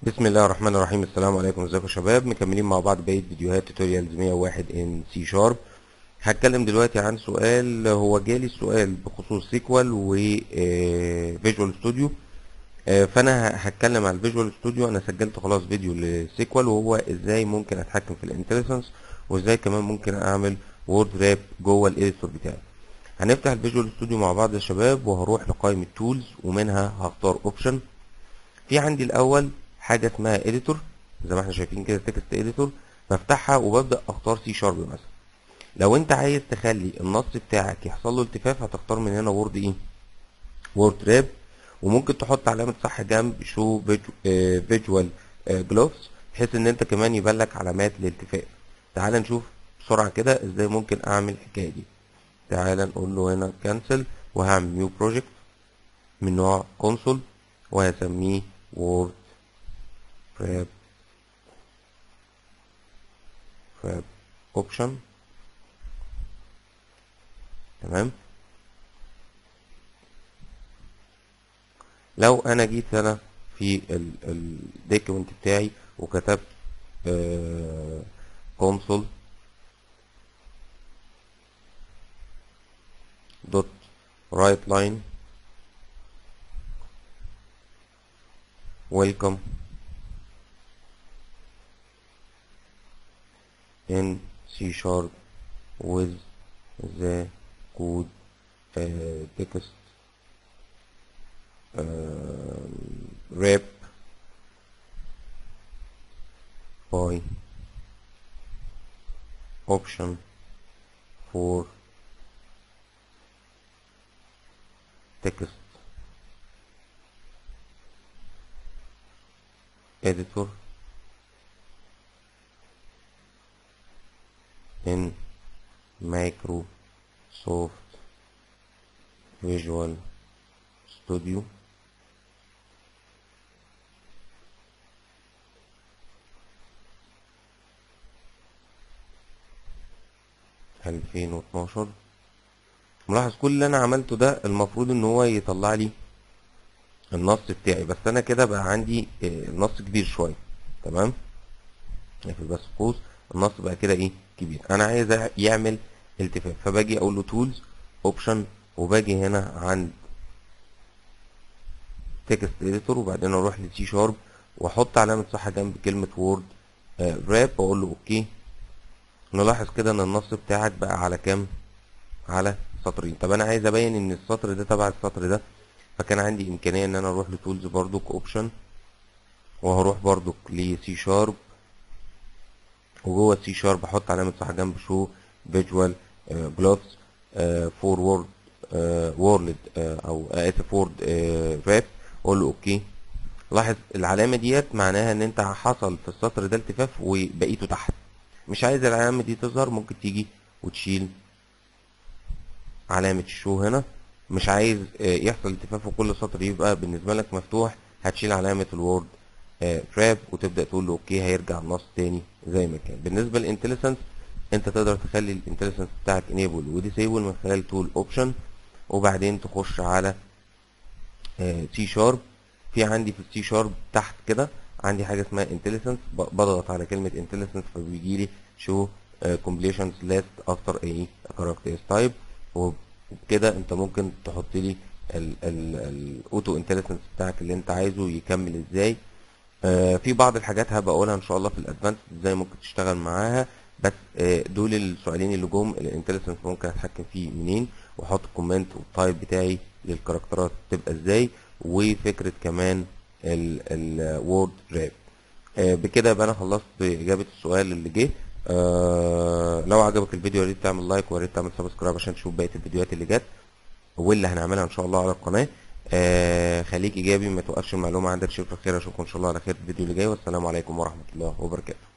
بسم الله الرحمن الرحيم السلام عليكم ازيكم يا شباب مكملين مع بعض بقيه فيديوهات توتوريالز 101 ان سي شارب هتكلم دلوقتي عن سؤال هو جالي السؤال بخصوص سيكوال و فيجوال ستوديو فانا هتكلم عن الفيجوال ستوديو انا سجلت خلاص فيديو لسيكوال وهو ازاي ممكن اتحكم في الانتليجنس وازاي كمان ممكن اعمل وورد راب جوه الايديتور بتاعي هنفتح الفيجوال ستوديو مع بعض يا شباب وهروح لقائمه تولز ومنها هختار اوبشن في عندي الاول حاجه اسمها اديتور زي ما احنا شايفين كده تكست اديتور بفتحها وببدا اختار سي شارب مثلا لو انت عايز تخلي النص بتاعك يحصل له التفاف هتختار من هنا وورد ايه وورد راب وممكن تحط علامه صح جنب شو فيجوال جلوفز بحيث ان انت كمان يبان لك علامات الالتفاف تعال نشوف بسرعه كده ازاي ممكن اعمل الحكايه دي تعال نقول له هنا كانسل وهعمل نيو بروجكت من نوع كونسول وهسميه وورد grab grab option تمام لو انا جيت هنا في الدوكيمنت بتاعي وكتبت console دوت رايت لاين welcome in C sharp with the code uh, text uh, wrap by option for text editor in Microsoft Visual Studio ألفين واتناشر ملاحظ كل اللي أنا عملته ده المفروض إن هو يطلع لي النص بتاعي بس أنا كده بقى عندي النص كبير شوية تمام نقفل بس قوس النص بقى كده ايه كبير انا عايز يعمل التفاف فباجي اقول له تولز اوبشن وباجي هنا عند تكست اديتور وبعدين اروح لسي شارب واحط علامه صح جنب كلمه وورد راب واقول له اوكي نلاحظ كده ان النص بتاعك بقى على كام على سطرين طب انا عايز ابين ان السطر ده تبع السطر ده فكان عندي امكانيه ان انا اروح لتولز برضك اوبشن وهروح برضك لسي شارب وجوه السي شارب احط علامه صح جنب شو فيجوال جلوفز فور وورد وورلد او اسف وورد راب اقول له اوكي لاحظ العلامه ديت معناها ان انت حصل في السطر ده التفاف وبقيته تحت مش عايز العلامه دي تظهر ممكن تيجي وتشيل علامه الشو هنا مش عايز يحصل التفاف وكل سطر يبقى بالنسبه لك مفتوح هتشيل علامه الوورد راب وتبدا تقول له اوكي هيرجع النص تاني زي ما كان بالنسبه للانتليسنس انت تقدر تخلي الانتليسنس بتاعك انيبل وديسيبل من خلال تول اوبشن وبعدين تخش على سي شارب في عندي في السي شارب تحت كده عندي حاجه اسمها انتليسنس بضغط على كلمه انتليسنس فبيجي لي شو كومبليشنز ليست افتر اي كاركترز تايب وبكده انت ممكن تحط لي الاوتو انتليسنس بتاعك اللي انت عايزه يكمل ازاي آه في بعض الحاجات هبقى اقولها ان شاء الله في الادفانس ازاي ممكن تشتغل معاها بس آه دول السؤالين اللي جم الانتليجنس ممكن اتحكم فيه منين واحط الكومنت والتايب بتاعي للكاركترات تبقى ازاي وفكره كمان الوورد راب آه بكده يبقى انا خلصت اجابه السؤال اللي جه آه لو عجبك الفيديو يا ريت تعمل لايك ويا ريت تعمل سبسكرايب عشان تشوف بقيه الفيديوهات اللي جت واللي هنعملها ان شاء الله على القناه آه خليك ايجابي ما توقفش المعلومه عندك شكرا خير اشوفكم ان شاء الله على خير في الفيديو اللي جاي والسلام عليكم ورحمه الله وبركاته